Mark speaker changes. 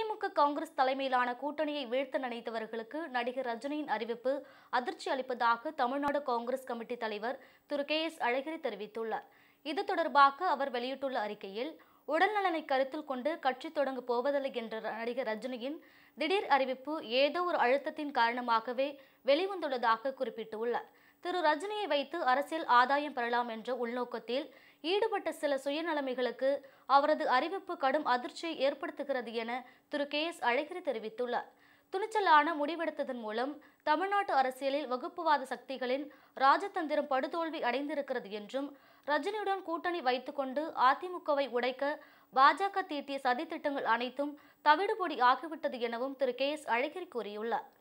Speaker 1: திமுக காங்கிரஸ் தலைமையிலான கூட்டணியை வீழ்த்த நினைத்தவர்களுக்கு நடிகர் ரஜினியின் அறிவிப்பு அதிர்ச்சி அளிப்பதாக தமிழ்நாடு காங்கிரஸ் கமிட்டி தலைவர் திரு கே எஸ் அழகிரி தெரிவித்துள்ளார் இது தொடர்பாக அவர் வெளியிட்டுள்ள அறிக்கையில் உடல்நலனை கருத்தில் கொண்டு கட்சி தொடங்க போவதில்லை என்ற நடிகர் ரஜினியின் திடீர் அறிவிப்பு ஏதோ ஒரு அழுத்தத்தின் காரணமாகவே வெளிவந்துள்ளதாக குறிப்பிட்டுள்ளார் திரு ரஜினியை வைத்து அரசியல் ஆதாயம் பெறலாம் என்ற உள்நோக்கத்தில் ஈடுபட்ட சில சுயநலமைகளுக்கு அவரது அறிவிப்பு கடும் அதிர்ச்சியை ஏற்படுத்துகிறது என திரு கே எஸ் அழகிரி தெரிவித்துள்ளார் துணிச்சலான முடிவெடுத்ததன் மூலம் தமிழ்நாட்டு அரசியலில் வகுப்புவாத சக்திகளின் ராஜதந்திரம் படுதோல்வி அடைந்திருக்கிறது என்றும் ரஜினியுடன் கூட்டணி வைத்துக்கொண்டு அதிமுகவை உடைக்க பாஜக தீட்டிய சதித்திட்டங்கள் அனைத்தும் தவிடுபொடி ஆகிவிட்டது எனவும் திரு கே எஸ் அழகிரி கூறியுள்ளார்